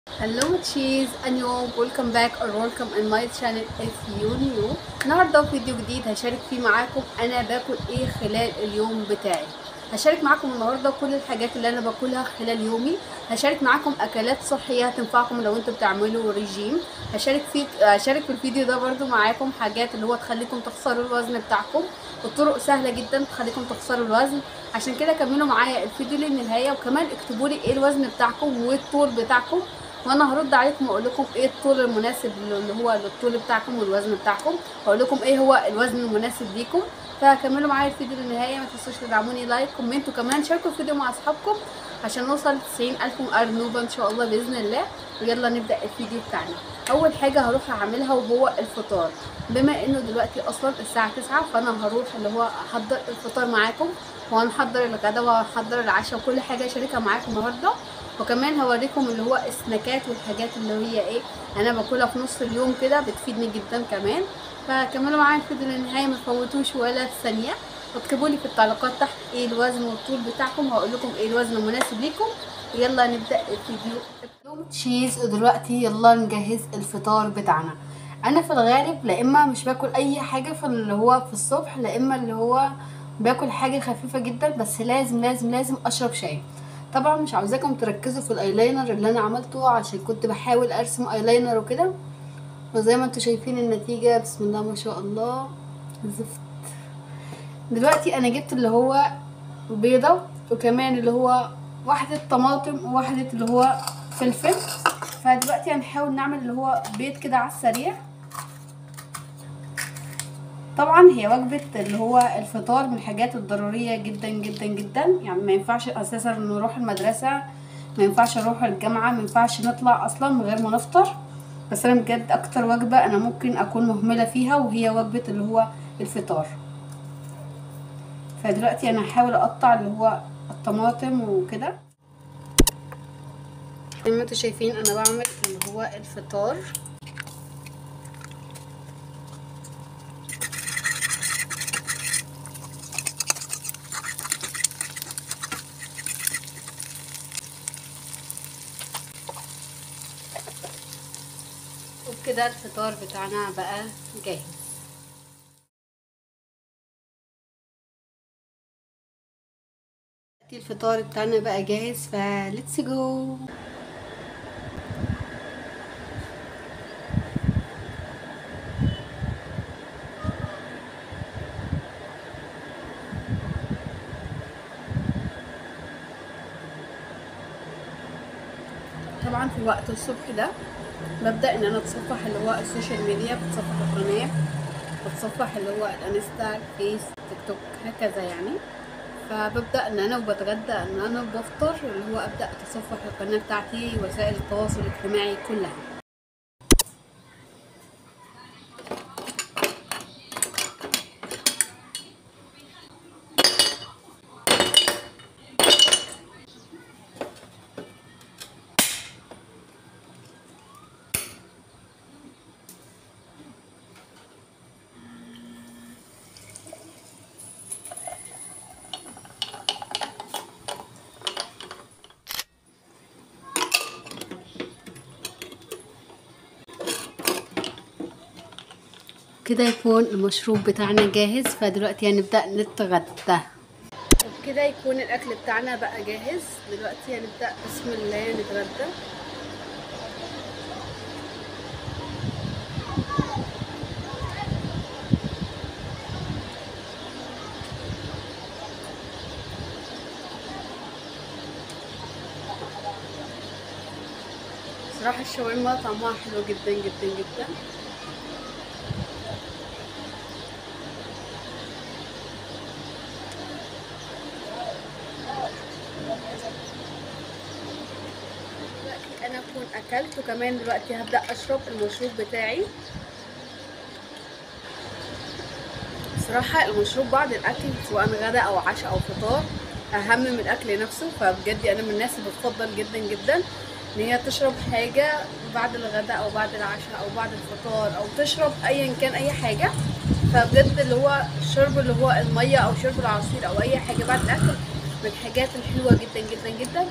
Hello cheese and you welcome back or welcome in my channel if you new النهارده في فيديو جديد هشارك فيه معاكم انا باكل ايه خلال اليوم بتاعي هشارك معاكم النهارده كل الحاجات اللي انا باكلها خلال يومي هشارك معاكم اكلات صحيه هتنفعكم لو انتوا بتعملوا ريجيم هشارك في هشارك في الفيديو ده برده معاكم حاجات اللي هو تخليكم تخسروا الوزن بتاعكم وطرق سهله جدا تخليكم تخسروا الوزن عشان كده كملوا معايا الفيديو للنهايه وكمان اكتبوا لي ايه الوزن بتاعكم والطول بتاعكم وانا هرد عليكم واقول لكم ايه الطول المناسب اللي هو للطول بتاعكم والوزن بتاعكم واقول لكم ايه هو الوزن المناسب ليكم فكملوا معايا الفيديو للنهايه ما تنسوش تدعموني لايك كومنت وكمان شاركوا الفيديو مع اصحابكم عشان نوصل ل 90000 ارنوبه ان شاء الله باذن الله ويلا نبدا الفيديو بتاعنا اول حاجه هروح اعملها وهو الفطار بما انه دلوقتي اصلا الساعه 9 فانا هروح اللي هو احضر الفطار معاكم وهنحضر الغدا وهحضر العشاء وكل حاجه اشاركها معاكم النهارده وكمان هوريكم اللي هو السناكات والحاجات اللي هي ايه انا باكلها في نص اليوم كده بتفيدني جدا كمان فكملوا معايا الفيديو للنهايه ما تفوتوش ولا ثانيه واكتبوا لي في التعليقات تحت ايه الوزن والطول بتاعكم هقول لكم ايه الوزن المناسب ليكم ويلا نبدا الفيديو يوم تشيز ودلوقتي يلا نجهز الفطار بتاعنا انا في الغالب لا اما مش باكل اي حاجه في اللي هو في الصبح لا اما اللي هو باكل حاجه خفيفه جدا بس لازم لازم لازم اشرب شاي طبعا مش عاوزاكم تركزوا في الايلاينر اللي انا عملته عشان كنت بحاول ارسم ايلاينر وكده وزي ما انتم شايفين النتيجه بسم الله ما شاء الله زفت دلوقتي انا جبت اللي هو بيضه وكمان اللي هو واحده طماطم وواحده اللي هو فلفل فدلوقتي هنحاول نعمل اللي هو بيض كده على السريع طبعا هي وجبة اللي هو الفطار من الحاجات الضرورية جدا جدا جدا يعني ما ينفعش اساسا نروح المدرسة ما ينفعش نروح الجامعة ما ينفعش نطلع اصلا من غير ما نفطر بس انا بجد اكتر وجبة انا ممكن اكون مهملة فيها وهي وجبة اللي هو الفطار فدلوقتي انا هحاول اقطع اللي هو الطماطم وكده زي ما انتوا شايفين انا بعمل اللي هو الفطار وبكده الفطار بتاعنا بقى جاهز الفطار بتاعنا بقى جاهز فليتس جو طبعا في وقت الصبح ده ببدا ان انا اتصفح اللي هو السوشيال ميديا بتصفح القناه بتصفح اللي هو الانستا فيس تيك توك هكذا يعني فببدا ان انا وبتغدى ان انا بفطر اللي هو ابدا اتصفح القناه بتاعتي وسائل التواصل الاجتماعي كلها كده يكون المشروب بتاعنا جاهز فدلوقتي هنبدأ نتغدى وبكده يكون الأكل بتاعنا بقى جاهز دلوقتي هنبدأ بسم الله نتغدى صراحة الشاورما طعمها حلو جدا جدا جدا انا اكون اكلت وكمان دلوقتي هبدا اشرب المشروب بتاعي صراحة المشروب بعد الاكل سواء غدا او عشاء او فطار اهم من الاكل نفسه فبجد انا من الناس اللي بتفضل جدا جدا ان هي تشرب حاجة بعد الغداء او بعد العشاء او بعد الفطار او تشرب ايا كان اي حاجة فبجد اللي هو الشرب اللي هو المية او شرب العصير او اي حاجة بعد الاكل من الحاجات الحلوة جدا جدا جدا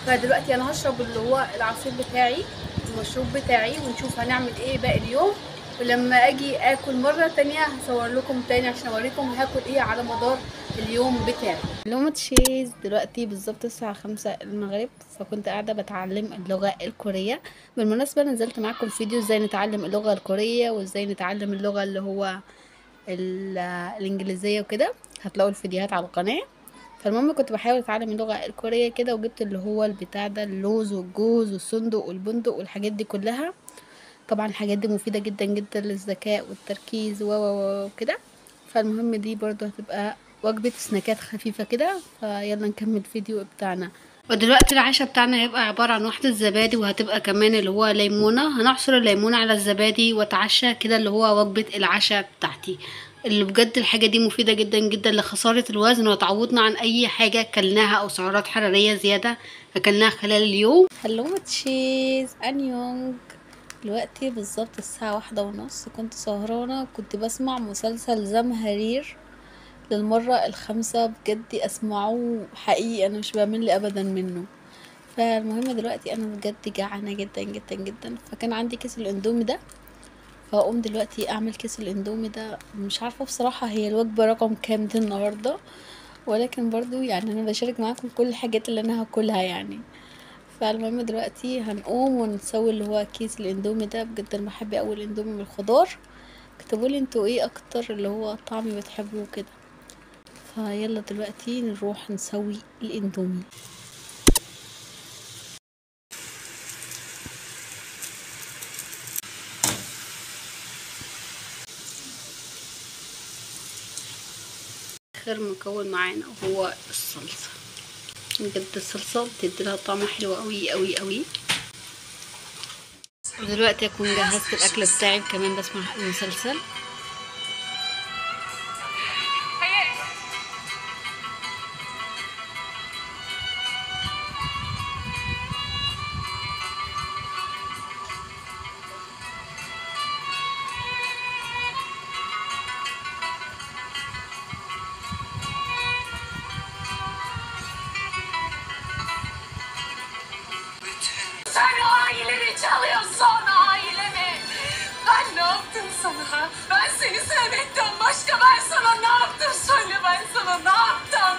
فدلوقتي انا هشرب اللي هو العصير بتاعي المشروب بتاعي ونشوف هنعمل ايه باقي اليوم ولما اجي اكل مره تانية هصور لكم تاني عشان اوريكم هاكل ايه على مدار اليوم بتاعي لومة تشيز دلوقتي بالظبط الساعة خمسة المغرب فكنت قاعدة بتعلم اللغة الكورية بالمناسبة نزلت معاكم فيديو ازاي نتعلم اللغة الكورية وازاي نتعلم اللغة اللي هو ال- الانجليزية وكده هتلاقوا الفيديوهات على القناة فالمهم كنت بحاول اتعلم اللغة الكورية كده وجبت اللي هو البتاع ده اللوز والجوز والصندق والبندق والحاجات دي كلها طبعا الحاجات دي مفيدة جدا جدا للذكاء والتركيز و و و وكده فالمهم دي برضو هتبقى وجبة سناكات خفيفة كده فيلا نكمل الفيديو بتاعنا ودلوقتي العشاء بتاعنا هيبقى عبارة عن واحدة زبادي وهتبقى كمان اللي هو ليمونة هنعصر الليمونة على الزبادي واتعشى كده اللي هو وجبة العشاء بتاعتي اللي بجد الحاجة دي مفيدة جدا جدا لخسارة الوزن وتعوضنا عن أي حاجة أكلناها أو سعرات حرارية زيادة أكلناها خلال اليوم هلو تشيز أنيونج دلوقتي بالظبط الساعة واحدة ونص كنت سهرانة كنت بسمع مسلسل زمهرير للمرة الخامسة بجد أسمعه حقيقي أنا مش بمل أبدا منه فالمهم دلوقتي أنا بجد جعانة جدا جدا جدا فكان عندي كيس الأندومي ده فهقوم دلوقتي أعمل كيس الأندومي ده مش عارفة بصراحة هي الوجبة رقم كام دي النهاردة ولكن برضو يعني أنا بشارك معاكم كل الحاجات اللي أنا هاكلها يعني فالمهم دلوقتي هنقوم ونسوي اللي هو كيس الاندومي ده بجد انا بحب اوي الاندومي بالخضار اكتبولي انتوا ايه اكتر اللي هو طعم بتحبوه كده فيلا دلوقتي نروح نسوي الاندومي اخر مكون معانا وهو الصلصه بجد الصلصه بتدي لها طعم حلو قوي قوي قوي ودلوقتي اكون جهزت الاكل بتاعي كمان بسمع المسلسل Sen ailemi çalıyorsun ailemi. Ben ne yaptım sana? Ben seni sevmekten başka ben sana ne yaptım? Söyle ben sana ne yaptım?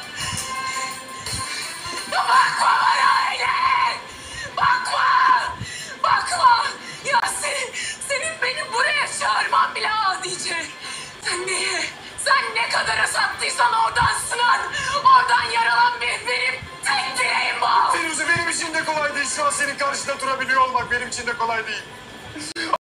Bakma bana öyle! Bakma! Bakma! Ya senin, senin beni buraya çağırman bile adice. Sen neye? Sen ne kadara sattıysan oradan sınan, oradan yaralan bir benim tek dileğim bu. Firuze benim için de kolay değil. Şu an senin karşında durabiliyor olmak benim için de kolay değil.